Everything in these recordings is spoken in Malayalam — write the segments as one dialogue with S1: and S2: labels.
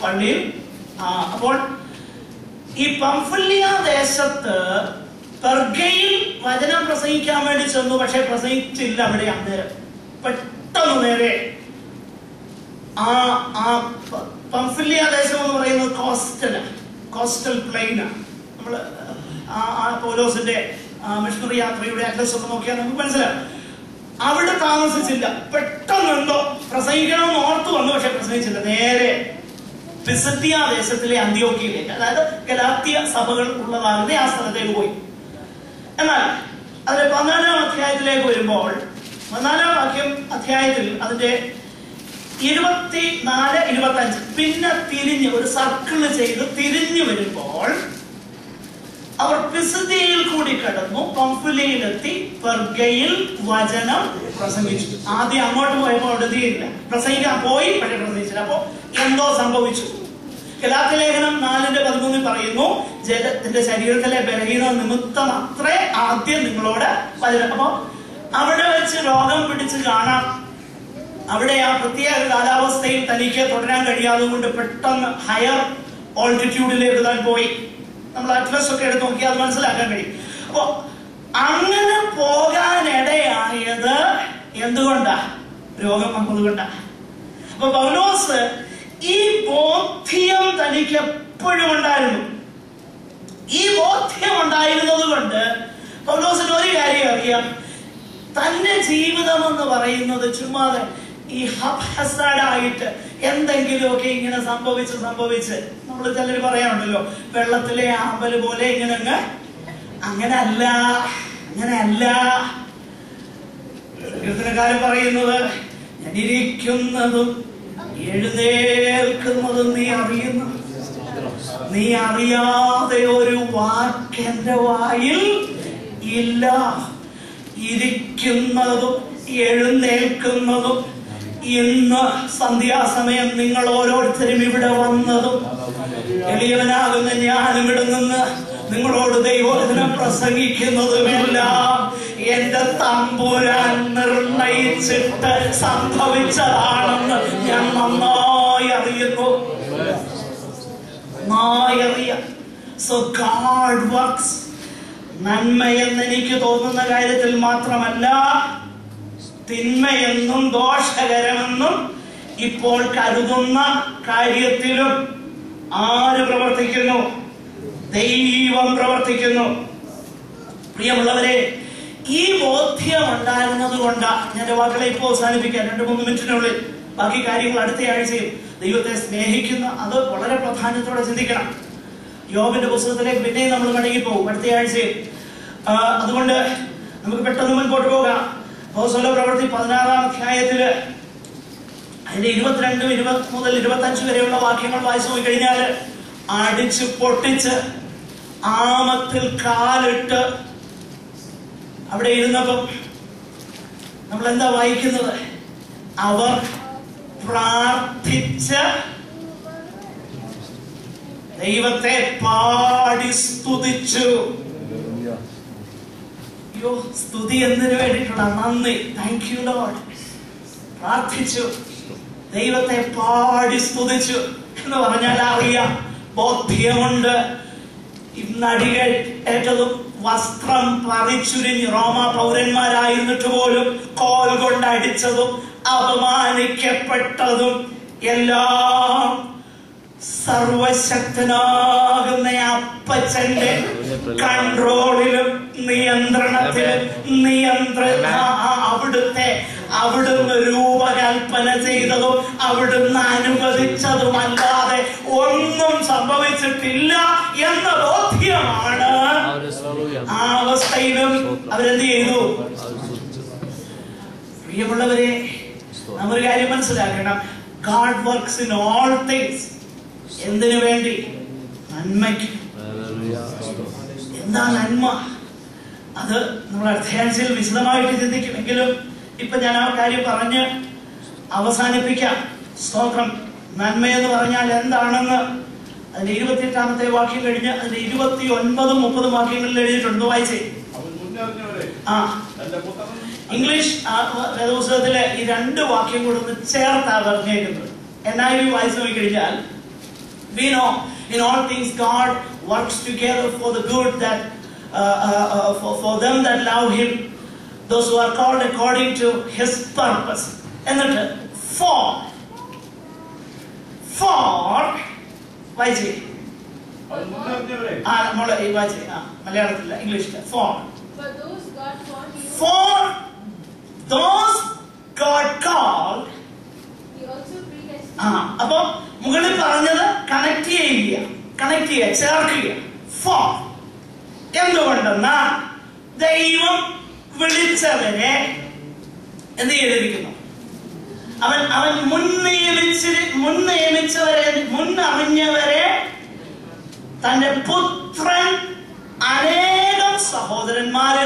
S1: പള്ളിയിൽ ആ, അപ്പോൾ ഈ പംഫുല്യ ദേശത്ത് പെർഗയിൽ വചനം പ്രസംഗിക്കാൻ വേണ്ടി ചെന്നു പക്ഷെ പ്രസംഗിച്ചില്ല അവിടെ അന്നേരം പെട്ടെന്ന് നേരെ ആ ആ പ- പംഫില്യ ദേശം എന്ന് പറയുന്നത് കോസ്റ്റലാണ് കോസ്റ്റൽ പ്ലെയിനാണ് നമ്മൾ ആ ആ പൗലോസിന്റെ മിഷണറി യാത്രയുടെ അഡ്രസ് ഒക്കെ നോക്കിയാൽ നമുക്ക് മനസ്സിലാവും അവിടെ താമസിച്ചില്ല പെട്ടെന്ന് എന്തോ പ്രസംഗിക്കണമെന്ന് ഓർത്തു വന്നു പക്ഷെ പ്രസംഗിച്ചില്ല നേരെ പിസത്തിയ ദേശത്തിലെ അന്ത്യോക്കിയിലേക്ക് അതായത് ഗലാത്തിയ സഭകൾ ഉള്ളതാകുന്ന ആ സ്ഥലത്തേക്ക് പോയി എന്നാൽ അതിന്റെ പതിനാലാം അധ്യായത്തിലേക്ക് വരുമ്പോൾ പതിനാലാം വാക്യം അധ്യായത്തിൽ അതിന്റെ ഇരുപത്തി നാല് ഇരുപത്തി അഞ്ച് പിന്നെ തിരിഞ്ഞ് ഒരു സർക്കിൾ ചെയ്ത് തിരിഞ്ഞു വരുമ്പോൾ അവർ പിസിദിയിൽ കൂടി കടന്നു പംഫുലയിലെത്തി പെർഗയിൽ വചനം പ്രസംഗിച്ചു ആദ്യം അങ്ങോട്ട് പോയപ്പോൾ അവിടെ എത്തിയില്ല പ്രസംഗിക്കാൻ പോയി പക്ഷെ പ്രസംഗിച്ചില്ല അപ്പോ എന്തോ സംഭവിച്ചു ഗലാത്യ ലേഖനം നാലിന്റെ പതിമൂന്നിൽ പറയുന്നു ജലത്തിന്റെ ശരീരത്തിലെ ബലഹീന നിമിത്തം അത്രേ ആദ്യം നിങ്ങളോട് വചനം അപ്പോ അവിടെ വെച്ച് രോഗം പിടിച്ച് കാണാം അവിടെ ആ പ്രത്യേക കാലാവസ്ഥയിൽ തനിക്ക് തുടരാൻ കഴിയാതെ കൊണ്ട് പെട്ടെന്ന് ഹയർ ഓൾട്ടിറ്റ്യൂഡിലേക്ക് താൻ പോയി നമ്മൾ അറ്റ്ലസ് ഒക്കെ എടുത്ത് നോക്കിയാൽ അത് മനസ്സിലാക്കാൻ കഴിയും അപ്പോ അങ്ങനെ പോകാനിടയായത് എന്തുകൊണ്ടാ രോഗം വന്നതുകൊണ്ടാ അപ്പൊ പൗലോസ് ഈ ബോധ്യം തനിക്ക് എപ്പോഴും ഉണ്ടായിരുന്നു ഈ ബോധ്യം ഉണ്ടായിരുന്നത് കൊണ്ട് പൗലോസിന് ഒരു കാര്യം അറിയാം തന്റെ ജീവിതം എന്ന് പറയുന്നത് ചുമ്മാതെ ഈ ഹസാഡായിട്ട് എന്തെങ്കിലുമൊക്കെ ഇങ്ങനെ സംഭവിച്ച് സംഭവിച്ച് നമ്മൾ ചിലർ പറയാറുണ്ടല്ലോ വെള്ളത്തിലെ ആമ്പല് പോലെ ഇങ്ങനെ അങ്ങ് അങ്ങനെ അല്ല അങ്ങനെ അല്ല കീർത്തനക്കാരൻ പറയുന്നത് ഞാൻ ഇരിക്കുന്നതും എഴുന്നേൽക്കുന്നതും നീ അറിയുന്നു നീ അറിയാതെ ഒരു വാക്കെന്റെ വായിൽ ഇല്ല ഇരിക്കുന്നതും എഴുന്നേൽക്കുന്നതും ഇന്ന് സന്ധ്യാസമയം നിങ്ങൾ ഓരോരുത്തരും ഇവിടെ വന്നതും എളിയവനാകുന്ന ഞാനും ഇവിടെ നിന്ന് നിങ്ങളോട് ദൈവത്തിനെ പ്രസംഗിക്കുന്നതുമെല്ലാം എന്റെ തമ്പുരാൻ നിർണയിച്ചിട്ട് സംഭവിച്ചതാണെന്ന് ഞാൻ നന്നായി അറിയുന്നു നന്നായി അറിയാം സോ ഗാഡ് വർക്ക്സ് നന്മയെന്ന് എനിക്ക് തോന്നുന്ന കാര്യത്തിൽ മാത്രമല്ല തിന്മയെന്നും ദോഷകരമെന്നും ഇപ്പോൾ കരുതുന്ന കാര്യത്തിലും ആര് പ്രവർത്തിക്കുന്നു ദൈവം പ്രവർത്തിക്കുന്നു പ്രിയമുള്ളവരെ ഈ ബോധ്യം ഉണ്ടായിരുന്നത് കൊണ്ടാ ഞാൻ എൻ്റെ വാക്കുകളെ ഇപ്പോൾ അവസാനിപ്പിക്കാൻ രണ്ട് മൂന്ന് മിനിറ്റിനുള്ളിൽ ബാക്കി കാര്യങ്ങൾ അടുത്ത ആഴ്ചയും ദൈവത്തെ സ്നേഹിക്കുന്ന അത് വളരെ പ്രാധാന്യത്തോടെ ചിന്തിക്കണം യോബിന്റെ പുസ്തകത്തിലേക്ക് പിന്നെയും നമ്മൾ മടങ്ങി പോകും അടുത്ത ആഴ്ചയിൽ ആ, അതുകൊണ്ട് നമുക്ക് പെട്ടെന്ന് മുൻപോട്ട് പോകാം ഹോസോല പ്രവൃത്തി പതിനാറാം അധ്യായത്തില് അതിന്റെ ഇരുപത്തിരണ്ടും ഇരുപത്തി മുതൽ ഇരുപത്തി അഞ്ച് വരെയുള്ള വാക്യങ്ങൾ വായിച്ചു പോയി കഴിഞ്ഞാൽ അടിച്ച് പൊട്ടിച്ച് ആമത്തിൽ കാലിട്ട് അവിടെ ഇരുന്നപ്പം നമ്മൾ എന്താ വായിക്കുന്നത് അവർ പ്രാർത്ഥിച്ച് ദൈവത്തെ പാടി സ്തുതിച്ചു അയ്യോ സ്തുതി എന്തിനു വേണ്ടിയിട്ടുള്ള നന്ദി താങ്ക് യു ലോഡ് പ്രാർത്ഥിച്ചു ദൈവത്തെ പാടി സ്തുതിച്ചു എന്ന് പറഞ്ഞാൽ അറിയാം ബോധ്യമുണ്ട് നടികൾ ഏറ്റതും വസ്ത്രം പറിച്ചുരിഞ്ഞ് റോമ പൗരന്മാരായിരുന്നിട്ട് പോലും കോൽ കൊണ്ട് അടിച്ചതും അപമാനിക്കപ്പെട്ടതും എല്ലാം സർവശക്തനാകുന്ന അപ്പച്ചന്റെ കൺട്രോളിലും നിയന്ത്രണത്തിലും നിയന്ത്രണ ആ- അവിടുത്തെ അവിടുന്ന് രൂപകൽപ്പന ചെയ്തതും അവിടുന്ന് അനുവദിച്ചതുമല്ലാതെ ഒന്നും സംഭവിച്ചിട്ടില്ല എന്ന ബോധ്യമാണ് ആ അവസ്ഥയിലും അവരെന്ത് ചെയ്തു പ്രിയമുള്ളവരെ നാം ഒരു കാര്യം മനസ്സിലാക്കണം God works in all things എന്തിനു വേണ്ടി നന്മയ്ക്ക് എന്താ നന്മ അത് നമ്മൾ അധ്യായത്തിൽ വിശദമായിട്ട് ചിന്തിക്കുമെങ്കിലും ഇപ്പൊ ഞാൻ ആ കാര്യം പറഞ്ഞ് അവസാനിപ്പിക്കാം സ്തോത്രം നന്മ എന്ന് പറഞ്ഞാൽ എന്താണെന്ന് അതിന്റെ ഇരുപത്തിയെട്ടാമത്തെ വാക്യം കഴിഞ്ഞ് അതിന്റെ ഇരുപത്തി ഒൻപതും മുപ്പതും വാക്യങ്ങളിൽ എഴുതിയിട്ടുണ്ട് വായിച്ചേ
S2: അവൻ മുന്നറിഞ്ഞവരെ
S1: ആ
S2: തന്റെ പുത്രൻ
S1: ഇംഗ്ലീഷ് ആ വേദപുസ്തകത്തിലെ ഈ രണ്ട് വാക്യം കൂടെ ഒന്ന് ചേർത്താണ് പറഞ്ഞേക്കുന്നത് എന്നായി വായിച്ചു നോക്കിക്കഴിഞ്ഞാൽ We know in all things God works together for the good that uh, uh, uh, for, for them that love Him, those who are called according to His purpose. എന്നിട്ട് for for വായിച്ചേ
S2: അത് മുന്നറിഞ്ഞവരെ
S1: ആ നമ്മള് ഈ വായിച്ചേ ആ മലയാളത്തില്ല ഇംഗ്ലീഷില് for
S3: For those God foreknew,
S1: for those God called
S3: He also predestined.
S1: ആ അപ്പൊ മുകളിൽ പറഞ്ഞത് കണക്ട് ചെയ്യുക കണക്ട് ചെയ്യുക ചേർക്കുക ഫോർ എന്തുകൊണ്ടെന്നാ ദൈവം വിളിച്ചവരെ എന്ത് ചെയ്തിരിക്കുന്നു അവൻ അവൻ മുൻ നിയമിച്ച് മുൻ നിയമിച്ചവരെ മുൻ അറിഞ്ഞവരെ തന്റെ പുത്രൻ അനേകം സഹോദരന്മാരിൽ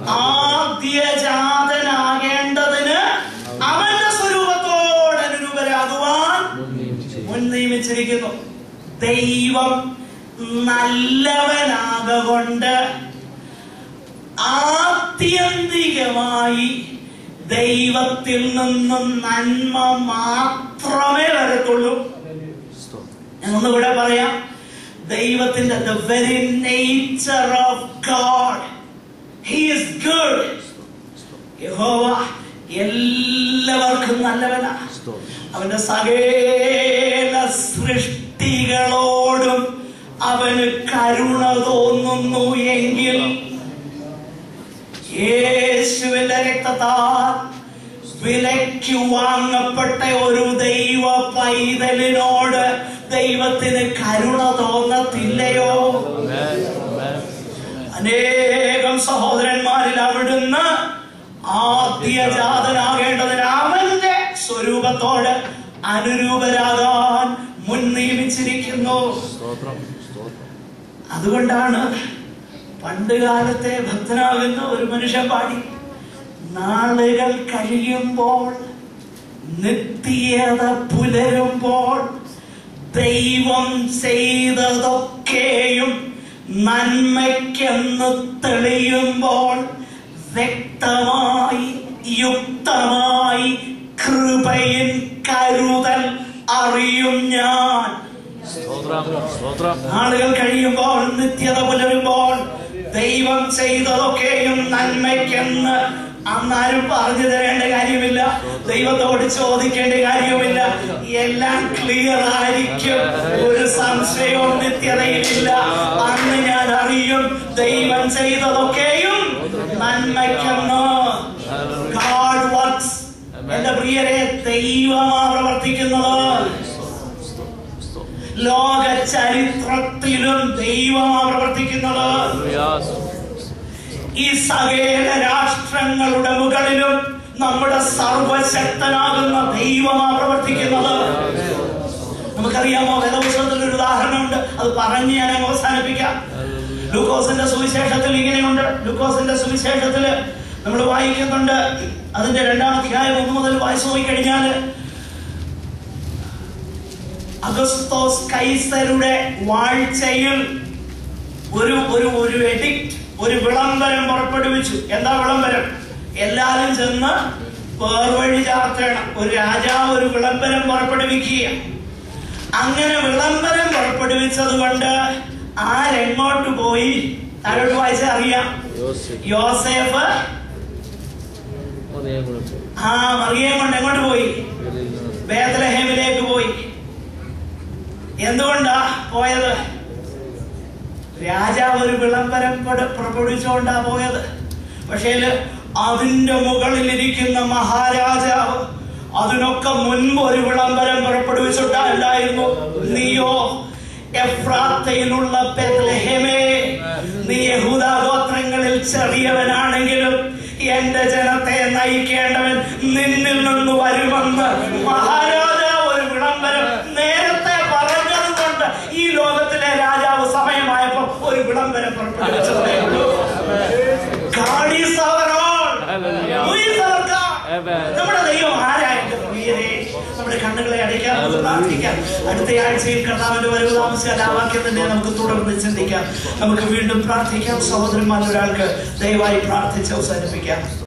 S1: ആദ്യജാതനാകേണ്ടതിന് അവന്റെ സ്വരൂപത്തോട് അനുരൂപരാകുവാൻ മുൻ നിയമിച്ചിരിക്കുന്നു ദൈവം നല്ലവനാകൊണ്ട് ആത്യന്തികമായി ദൈവത്തിൽ നിന്നും നന്മ മാത്രമേ വരത്തുള്ളൂ ഞാൻ ഒന്നുകൂടെ പറയാം ദൈവത്തിന്റെ the very nature of God he is good യഹോവ എല്ലാവർക്കും നല്ലവനാ അവന്റെ സകല സൃഷ്ടികളോടും അവന് കരുണ തോന്നുന്നു എങ്കിൽ യേശുവിന്റെ രക്തത്താൽ വിലയ്ക്ക് വാങ്ങപ്പെട്ട ഒരു ദൈവ പൈതലിനോട് ദൈവത്തിന് കരുണ തോന്നത്തില്ലയോ അനേകം സഹോദരന്മാരിൽ അവിടുന്ന് ആദ്യജാതനാകേണ്ടതിന് അവന്റെ സ്വരൂപത്തോട് അനുരൂപരാകാൻ മുൻ നിയമിച്ചിരിക്കുന്നു അതുകൊണ്ടാണ് പണ്ട് കാലത്തെ ഭക്തനാകുന്ന ഒരു മനുഷ്യൻ പാടി നാളുകൾ കഴിയുമ്പോൾ നിത്യത പുലരുമ്പോൾ ദൈവം ചെയ്തതൊക്കെയും നന്മയ്ക്കെന്ന് തെളിയുമ്പോൾ വ്യക്തമായി യുക്തമായി കൃപയിൻ കരുതൽ അറിയും ഞാൻ നാളുകൾ കഴിയുമ്പോൾ നിത്യത പുലരുമ്പോൾ ദൈവം ചെയ്തതൊക്കെയും നന്മയ്ക്കെന്ന് അന്നാരും പറഞ്ഞു തരേണ്ട കാര്യമില്ല ദൈവത്തോട് ചോദിക്കേണ്ട കാര്യവുമില്ല എല്ലാം ക്ലിയർ ആയിരിക്കും ഒരു സംശയവും നിത്യതയിലില്ല അന്ന് ഞാൻ അറിയും ദൈവം ചെയ്തതൊക്കെയും നന്മയ്ക്കെന്ന് ഗാഡ് വർക്ക്സ് എന്റെ പ്രിയരെ ദൈവമാ പ്രവർത്തിക്കുന്നത് ലോക ചരിത്രത്തിലും ദൈവമാ പ്രവർത്തിക്കുന്നത് ഈ സകല രാഷ്ട്രങ്ങളുടെ മുകളിലും നമ്മുടെ സർവശക്തനാകുന്ന ദൈവമാ പ്രവർത്തിക്കുന്നത് നമുക്കറിയാമോ വേദപുസ്തകത്തിൽ ഒരു ഉദാഹരണമുണ്ട് അത് പറഞ്ഞ് ഞാൻ അങ്ങ് അവസാനിപ്പിക്കാം ലൂക്കോസിന്റെ സുവിശേഷത്തിൽ ഇങ്ങനെയുണ്ട് ലൂക്കോസിന്റെ സുവിശേഷത്തിൽ നമ്മൾ വായിക്കുന്നുണ്ട് അതിന്റെ രണ്ടാം അധ്യായം ഒന്ന് മുതൽ വായിച്ചു പോയി കഴിഞ്ഞാൽ അഗസ്തോസ് കൈസരുടെ വാഴ്ചയിൽ ഒരു ഒരു ഒരു എഡിക്റ്റ് ഒരു വിളംബരം പുറപ്പെടുവിച്ചു എന്താ വിളംബരം എല്ലാരും ചെന്ന് പേർവഴി ചാർത്തണം ഒരു രാജാവ് ഒരു വിളംബരം പുറപ്പെടുവിക്കുക അങ്ങനെ വിളംബരം പുറപ്പെടുവിച്ചത് കൊണ്ട് ആരെങ്ങോട്ട് പോയി ആരോട്ട് വായിച്ചാൽ അറിയാം യോസേഫ് ആ മറിയം കൊണ്ട് എങ്ങോട്ട് പോയി ബേദലഹേമിലേക്ക് പോയി എന്തുകൊണ്ടാ പോയത് രാജാവ് ഒരു വിളംബരം പുറ- പുറപ്പെടുവിച്ചുകൊണ്ടാ പോയത് പക്ഷേ അതിന്റെ മുകളിലിരിക്കുന്ന മഹാരാജാവ് അതിനൊക്കെ മുൻപ് ഒരു വിളംബരം പുറപ്പെടുവിച്ചിട്ടല്ലായിരുന്നു നീയോ എഫ്രാത്തയിലുള്ള ബെത്ലഹേമേ നീ യഹൂദ ഗോത്രങ്ങളിൽ ചെറിയവനാണെങ്കിലും എന്റെ ജനത്തെ നയിക്കേണ്ടവൻ നിന്നിൽ നിന്ന് വരുമെന്ന് മഹാരാജാവ് ഒരു വിളംബരം നേരത്തെ പറഞ്ഞത് കൊണ്ട് ഈ ലോകത്തിലെ രാജാവ് സമയമായപ്പോ ഒരു വിളംബരം പുറപ്പെടുവിച്ചതേ ഉള്ളൂ God is our Lord. Who is our God? നമ്മുടെ ദൈവം ആരായിട്ട് പ്രിയരെ നമ്മുടെ കണ്ണുകളെ അടയ്ക്കാൻ നമുക്ക് പ്രാർത്ഥിക്കാം അടുത്ത ആഴ്ചയിൽ കർത്താവിന്റെ വരവ് താമസിച്ചാൽ ആ വാക്യം തന്നെ നമുക്ക് തുടർന്ന് ചിന്തിക്കാം നമുക്ക് വീണ്ടും പ്രാർത്ഥിക്കാം സഹോദരന്മാർ ഒരാൾക്ക് ദയവായി പ്രാർത്ഥിച്ച് അവസാനിപ്പിക്കാം